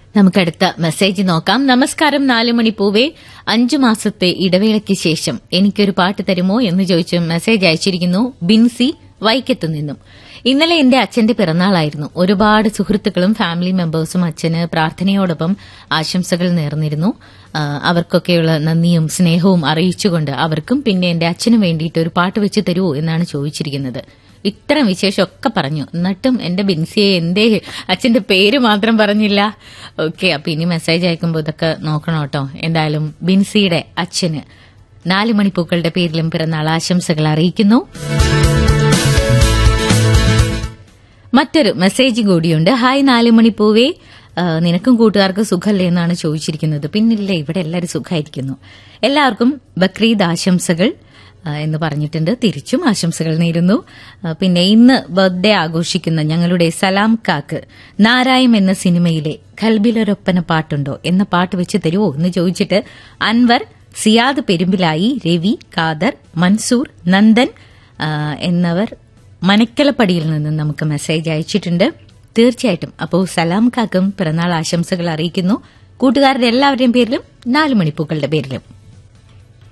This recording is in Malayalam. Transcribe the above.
നമുക്കടുത്ത മെസ്സേജ് നോക്കാം നമസ്കാരം നാലു മണി പൂവേ അഞ്ചു മാസത്തെ ഇടവേളയ്ക്ക് ശേഷം എനിക്കൊരു പാട്ട് തരുമോ എന്ന് ചോദിച്ച് മെസ്സേജ് അയച്ചിരിക്കുന്നു ബിൻസി വൈക്കത്തു നിന്നും ഇന്നലെ എന്റെ അച്ഛന്റെ പിറന്നാളായിരുന്നു ഒരുപാട് സുഹൃത്തുക്കളും ഫാമിലി മെമ്പേഴ്സും അച്ഛന് പ്രാർത്ഥനയോടൊപ്പം ആശംസകൾ നേർന്നിരുന്നു ആ, അവർക്കൊക്കെയുള്ള നന്ദിയും സ്നേഹവും അറിയിച്ചുകൊണ്ട് അവർക്കും പിന്നെ എന്റെ അച്ഛനും വേണ്ടിയിട്ട് ഒരു പാട്ട് വെച്ച് തരുമോ എന്നാണ് ചോദിച്ചിരിക്കുന്നത് ഇത്തരം വിശേഷമൊക്കെ പറഞ്ഞു എന്നിട്ടും എന്റെ ബിൻസിയെ എന്തേ അച്ഛന്റെ പേര് മാത്രം പറഞ്ഞില്ല ഓക്കെ അപ്പൊ ഇനി മെസ്സേജ് അയക്കുമ്പോൾ ഇതൊക്കെ നോക്കണം കേട്ടോ എന്തായാലും ബിൻസിയുടെ അച്ഛന് നാല് മണിപ്പൂക്കളുടെ പേരിലും പിറന്നാൾ ആശംസകൾ അറിയിക്കുന്നു മറ്റൊരു മെസ്സേജ് കൂടിയുണ്ട് ഹായ് നാല് മണിപ്പൂവേ ആ, നിനക്കും കൂട്ടുകാർക്കും സുഖമല്ലേ എന്നാണ് ചോദിച്ചിരിക്കുന്നത് പിന്നില്ലേ ഇവിടെ എല്ലാവരും സുഖമായിരിക്കുന്നു എല്ലാവർക്കും ബക്രീദ് ആശംസകൾ ആ, എന്ന് പറഞ്ഞിട്ടുണ്ട് തിരിച്ചും ആശംസകൾ നേരുന്നു ആ, പിന്നെ ഇന്ന് ബർത്ത്ഡേ ആഘോഷിക്കുന്ന ഞങ്ങളുടെ സലാം കാക്ക് നാരായം എന്ന സിനിമയിലെ ഖൽബിലൊരൊപ്പന പാട്ടുണ്ടോ എന്ന പാട്ട് വെച്ച് തരുമോ എന്ന് ചോദിച്ചിട്ട് അൻവർ സിയാദ് പെരുമ്പിലായി രവി ഖാദർ മൻസൂർ നന്ദൻ ആ, എന്നവർ മനക്കലപ്പടിയിൽ നിന്ന് നമുക്ക് മെസ്സേജ് അയച്ചിട്ടുണ്ട് തീർച്ചയായിട്ടും അപ്പോൾ സലാം കാക്കും പിറന്നാൾ ആശംസകൾ അറിയിക്കുന്നു കൂട്ടുകാരുടെ എല്ലാവരുടെയും പേരിലും നാല് മണിപ്പൂക്കളുടെ പേരിലും